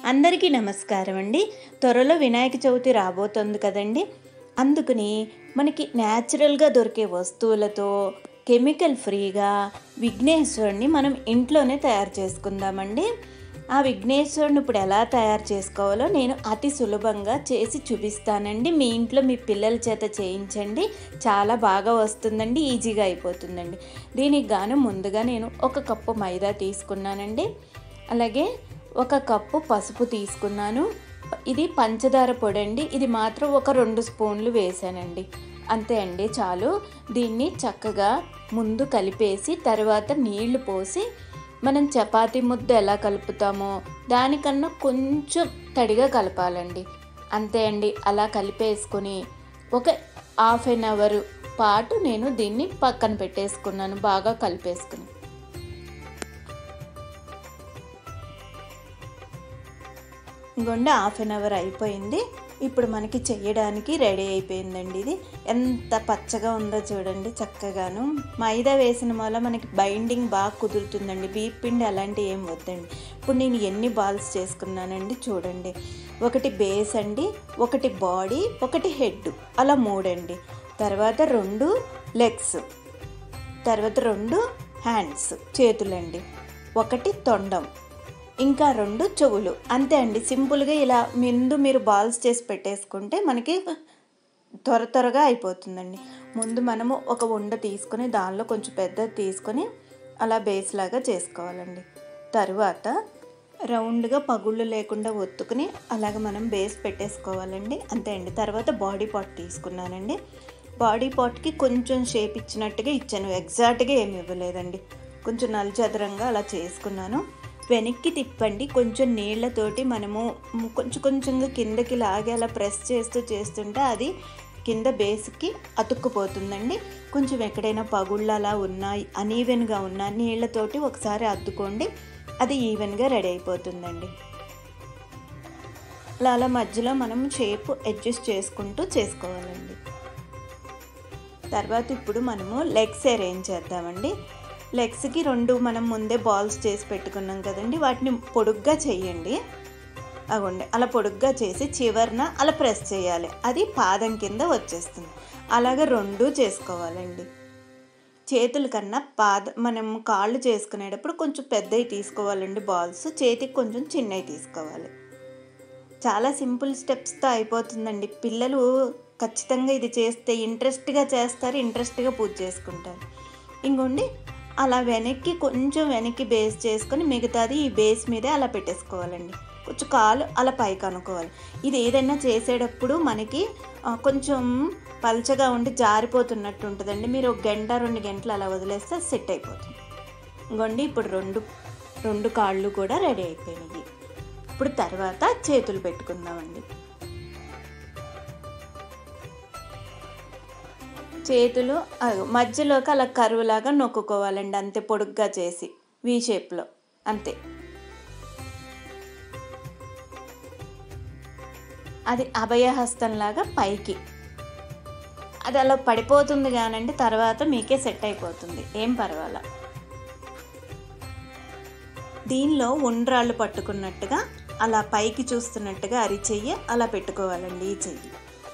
అందరికీ నమస్కారం అండి త్వరలో వినాయక చవితి రాబోతుంది కదండి అందుకని మనకి న్యాచురల్గా దొరికే వస్తువులతో కెమికల్ ఫ్రీగా విఘ్నేశ్వరుని మనం ఇంట్లోనే తయారు చేసుకుందామండి ఆ విఘ్నేశ్వరుని ఇప్పుడు ఎలా తయారు చేసుకోవాలో నేను అతి సులభంగా చేసి చూపిస్తానండి మీ ఇంట్లో మీ పిల్లల చేత చేయించండి చాలా బాగా వస్తుందండి ఈజీగా అయిపోతుందండి దీనికి గాను ముందుగా నేను ఒక కప్పు మైదా తీసుకున్నానండి అలాగే ఒక కప్పు పసుపు తీసుకున్నాను ఇది పంచదార పొడి అండి ఇది మాత్రం ఒక రెండు స్పూన్లు వేసానండి అంతే అండి చాలు దీన్ని చక్కగా ముందు కలిపేసి తర్వాత నీళ్లు పోసి మనం చపాతీ ముద్ద ఎలా కలుపుతామో దానికన్నా కొంచెం తడిగా కలపాలండి అంతే అండి అలా కలిపేసుకొని ఒక హాఫ్ అన్ అవర్ పాటు నేను దీన్ని పక్కన పెట్టేసుకున్నాను బాగా కలిపేసుకుని ఇంకొండ హాఫ్ అన్ అవర్ అయిపోయింది ఇప్పుడు మనకి చెయ్యడానికి రెడీ అయిపోయిందండి ఇది ఎంత పచ్చగా ఉందో చూడండి చక్కగాను మైదా వేసిన వల్ల మనకి బైండింగ్ బాగా కుదురుతుందండి బీప్ పిండి అలాంటివి ఏం వద్దండి ఇప్పుడు నేను ఎన్ని బాల్స్ చేసుకున్నానండి చూడండి ఒకటి బేస్ అండి ఒకటి బాడీ ఒకటి హెడ్ అలా మూడండి తర్వాత రెండు లెగ్స్ తర్వాత రెండు హ్యాండ్స్ చేతులండి ఒకటి తొండం ఇంకా రెండు చెవులు అంతే అండి సింపుల్గా ఇలా ముందు మీరు బాల్స్ చేసి పెట్టేసుకుంటే మనకి త్వర త్వరగా అయిపోతుందండి ముందు మనము ఒక ఉండ తీసుకొని దానిలో కొంచెం పెద్దది తీసుకొని అలా బేస్ లాగా చేసుకోవాలండి తరువాత రౌండ్గా పగుళ్ళు లేకుండా ఒత్తుకుని అలాగ మనం బేస్ పెట్టేసుకోవాలండి అంతే అండి తర్వాత బాడీ పార్ట్ తీసుకున్నానండి బాడీ పార్ట్కి కొంచెం షేప్ ఇచ్చినట్టుగా ఇచ్చాను ఎగ్జాక్ట్గా ఏమి ఇవ్వలేదండి కొంచెం నలుచదరంగా అలా చేసుకున్నాను వెనక్కి తిప్పండి కొంచెం నీళ్ళతోటి మనము కొంచెం కొంచెంగా కిందకి లాగి అలా ప్రెస్ చేస్తూ చేస్తుంటే అది కింద బేస్కి అతుక్కుపోతుందండి కొంచెం ఎక్కడైనా పగుళ్ళు అలా ఉన్నా అనీవెన్గా ఉన్నా నీళ్ళతోటి ఒకసారి అద్దుకోండి అది ఈవెన్గా రెడీ అయిపోతుందండి అలా అలా మధ్యలో మనం షేప్ అడ్జస్ట్ చేసుకుంటూ చేసుకోవాలండి తర్వాత ఇప్పుడు మనము లెగ్స్ అరేంజ్ చేద్దామండి లెగ్స్కి రెండు మనం ముందే బాల్స్ చేసి పెట్టుకున్నాం కదండి వాటిని పొడుగ్గా చేయండి అగోండి అలా పొడుగ్గా చేసి చివరిన అలా ప్రెస్ చేయాలి అది పాదం కింద వచ్చేస్తుంది అలాగే రెండు చేసుకోవాలండి చేతుల కన్నా పాద మనం కాళ్ళు చేసుకునేటప్పుడు కొంచెం పెద్దవి తీసుకోవాలండి బాల్స్ చేతికి కొంచెం చిన్నవి తీసుకోవాలి చాలా సింపుల్ స్టెప్స్తో అయిపోతుందండి పిల్లలు ఖచ్చితంగా ఇది చేస్తే ఇంట్రెస్ట్గా చేస్తారు ఇంట్రెస్ట్గా పూజ చేసుకుంటారు ఇంకోండి అలా వెనక్కి కొంచెం వెనక్కి బేస్ చేసుకొని మిగతాది ఈ బేస్ మీదే అలా పెట్టేసుకోవాలండి కొంచెం కాలు అలా పైకి అనుకోవాలి ఇది ఏదైనా చేసేటప్పుడు మనకి కొంచెం పల్చగా ఉండి జారిపోతున్నట్టు ఉంటుందండి మీరు ఒక గంట రెండు గంటలు అలా వదిలేస్తే సెట్ అయిపోతుంది ఇంకోండి ఇప్పుడు రెండు రెండు కాళ్ళు కూడా రెడీ అయిపోయినాయి ఇప్పుడు తర్వాత చేతులు పెట్టుకుందామండి చేతులు మధ్యలోకి అలా కరువులాగా నొక్కుకోవాలండి అంతే పొడుగ్గా చేసి వీ షేప్లో అంతే అది అభయహస్తంలాగా పైకి అది అలా పడిపోతుంది కానండి తర్వాత మీకే సెట్ అయిపోతుంది ఏం పర్వాలా దీనిలో ఉండ్రాళ్ళు పట్టుకున్నట్టుగా అలా పైకి చూస్తున్నట్టుగా అరిచెయ్యి అలా పెట్టుకోవాలండి ఈ చెయ్యి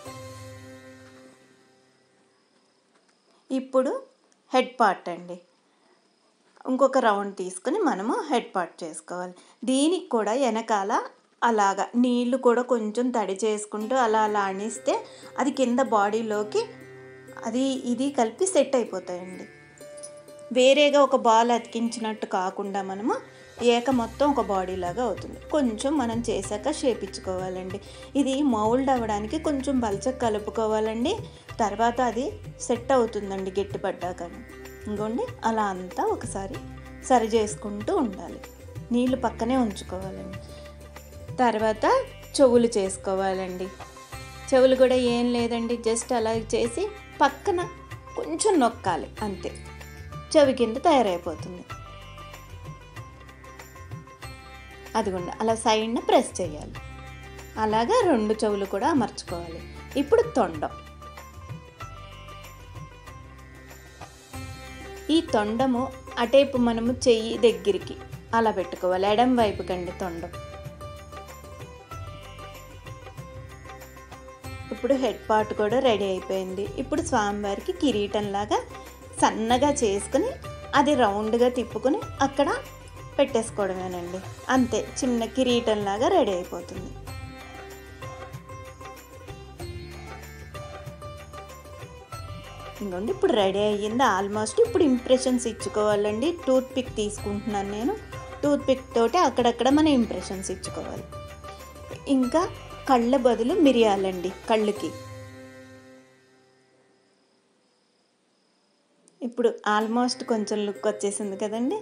ఇప్పుడు హెడ్ పార్ట్ అండి ఇంకొక రౌండ్ తీసుకుని మనము హెడ్ పార్ట్ చేసుకోవాలి దీనికి కూడా వెనకాల అలాగా నీళ్ళు కూడా కొంచెం తడి చేసుకుంటూ అలా అలా అణిస్తే అది కింద బాడీలోకి అది ఇది కలిపి సెట్ అయిపోతాయండి వేరేగా ఒక బాల్ అతికించినట్టు కాకుండా మనము ఏక మొత్తం ఒక బాడీ లాగా అవుతుంది కొంచెం మనం చేశాక షేప్ ఇచ్చుకోవాలండి ఇది మౌల్డ్ అవ్వడానికి కొంచెం బల్చగా కలుపుకోవాలండి తర్వాత అది సెట్ అవుతుందండి గట్టిపడ్డాక ఇంకోండి అలా అంతా ఒకసారి సరి చేసుకుంటూ ఉండాలి నీళ్ళు పక్కనే ఉంచుకోవాలండి తర్వాత చెవులు చేసుకోవాలండి చెవులు కూడా ఏం లేదండి జస్ట్ అలా చేసి పక్కన కొంచెం నొక్కాలి అంతే చెవి కింద తయారైపోతుంది అదిగోండి అలా సైడ్న ప్రెస్ చేయాలి అలాగా రెండు చెవులు కూడా అమర్చుకోవాలి ఇప్పుడు తొండం ఈ తొండము అటేపు మనము చెయ్యి దగ్గరికి అలా పెట్టుకోవాలి ఎడం వైపు కండి తొండం ఇప్పుడు హెడ్ పార్ట్ కూడా రెడీ అయిపోయింది ఇప్పుడు స్వామివారికి కిరీటంలాగా సన్నగా చేసుకుని అది రౌండ్గా తిప్పుకొని అక్కడ పెట్టేసుకోవడమేనండి అంతే చిన్న కిరీటంలాగా రెడీ అయిపోతుంది ఇంకోండి ఇప్పుడు రెడీ అయ్యింది ఆల్మోస్ట్ ఇప్పుడు ఇంప్రెషన్స్ ఇచ్చుకోవాలండి టూత్ పిక్ తీసుకుంటున్నాను నేను టూత్ పిక్ తోటి అక్కడక్కడ మనం ఇంప్రెషన్స్ ఇచ్చుకోవాలి ఇంకా కళ్ళ బదులు మిరియాలండి కళ్ళుకి ఇప్పుడు ఆల్మోస్ట్ కొంచెం లుక్ వచ్చేసింది కదండి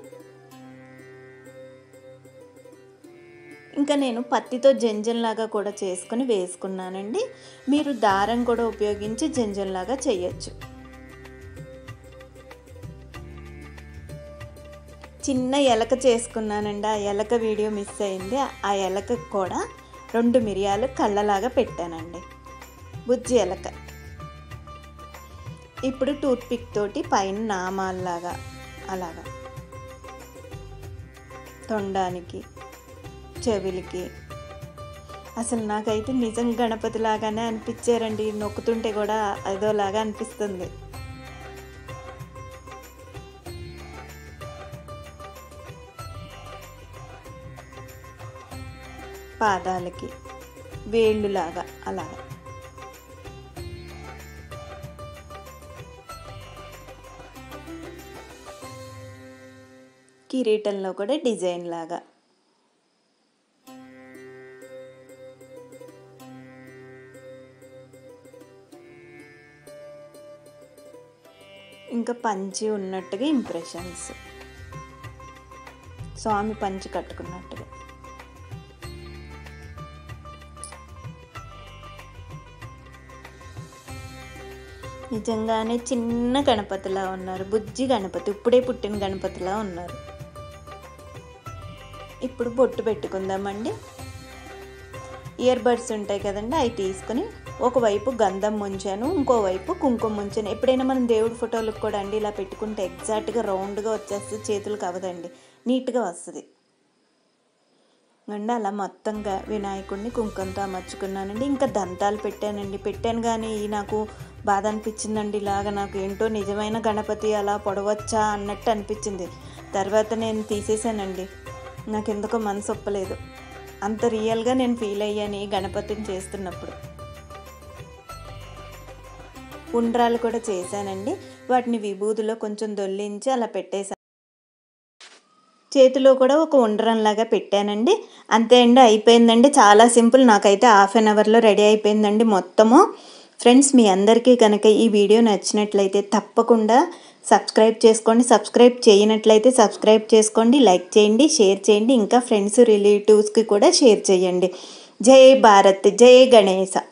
ఇంకా నేను పత్తితో జంజంలాగా కూడా చేసుకుని వేసుకున్నానండి మీరు దారం కూడా ఉపయోగించి జంజంలాగా చేయొచ్చు చిన్న ఎలక చేసుకున్నానండి ఆ ఎలక వీడియో మిస్ అయింది ఆ ఎలకకు కూడా రెండు మిరియాలు కళ్ళలాగా పెట్టానండి బుజ్జి ఎలక ఇప్పుడు టూత్ పిక్ తోటి పైన నామాల్లాగా అలాగా తొండానికి చెవులకి అసలు నాకైతే నిజం గణపతి లాగానే అనిపించారండి నొక్కుతుంటే కూడా అదోలాగా అనిపిస్తుంది పాదాలకి వేళ్ళులాగా అలాగా కిరీటంలో కూడా డిజైన్ లాగా ఇంకా పంచి ఉన్నట్టుగా ఇంప్రెషన్స్ స్వామి పంచి కట్టుకున్నట్టుగా నిజంగానే చిన్న గణపతిలా ఉన్నారు బుజ్జి గణపతి ఇప్పుడే పుట్టిన గణపతిలా ఉన్నారు ఇప్పుడు బొట్టు పెట్టుకుందామండి ఇయర్ బడ్స్ ఉంటాయి కదండి అవి తీసుకొని ఒకవైపు గంధం ముంచాను ఇంకోవైపు కుంకుమ ముంచాను ఎప్పుడైనా మనం దేవుడి ఫోటోలకు కూడా అండి ఇలా పెట్టుకుంటే ఎగ్జాక్ట్గా రౌండ్గా వచ్చేస్తుంది చేతులకు అవదండి నీట్గా వస్తుంది అండి అలా మొత్తంగా వినాయకుడిని కుంకుమతో అమర్చుకున్నానండి ఇంకా దంతాలు పెట్టానండి పెట్టాను కానీ నాకు బాధ అనిపించిందండి ఇలాగ నాకు ఏంటో నిజమైన గణపతి అలా పొడవచ్చా అన్నట్టు అనిపించింది తర్వాత నేను తీసేసానండి నాకు ఎందుకో మనసు ఒప్పలేదు అంత రియల్గా నేను ఫీల్ అయ్యాను ఈ గణపతిని చేస్తున్నప్పుడు ఉండ్రాలు కూడా చేశానండి వాటిని విభూదిలో కొంచెం దొల్లించి అలా పెట్టేశాను చేతిలో కూడా ఒక ఉండ్రంలాగా పెట్టానండి అంతే అండి అయిపోయిందండి చాలా సింపుల్ నాకైతే హాఫ్ అన్ అవర్లో రెడీ అయిపోయిందండి మొత్తము ఫ్రెండ్స్ మీ అందరికీ కనుక ఈ వీడియో నచ్చినట్లయితే తప్పకుండా సబ్స్క్రైబ్ చేసుకోండి సబ్స్క్రైబ్ చేయనట్లయితే సబ్స్క్రైబ్ చేసుకోండి లైక్ చేయండి షేర్ చేయండి ఇంకా ఫ్రెండ్స్ రిలేటివ్స్కి కూడా షేర్ చేయండి జై భారత్ జై గణేశ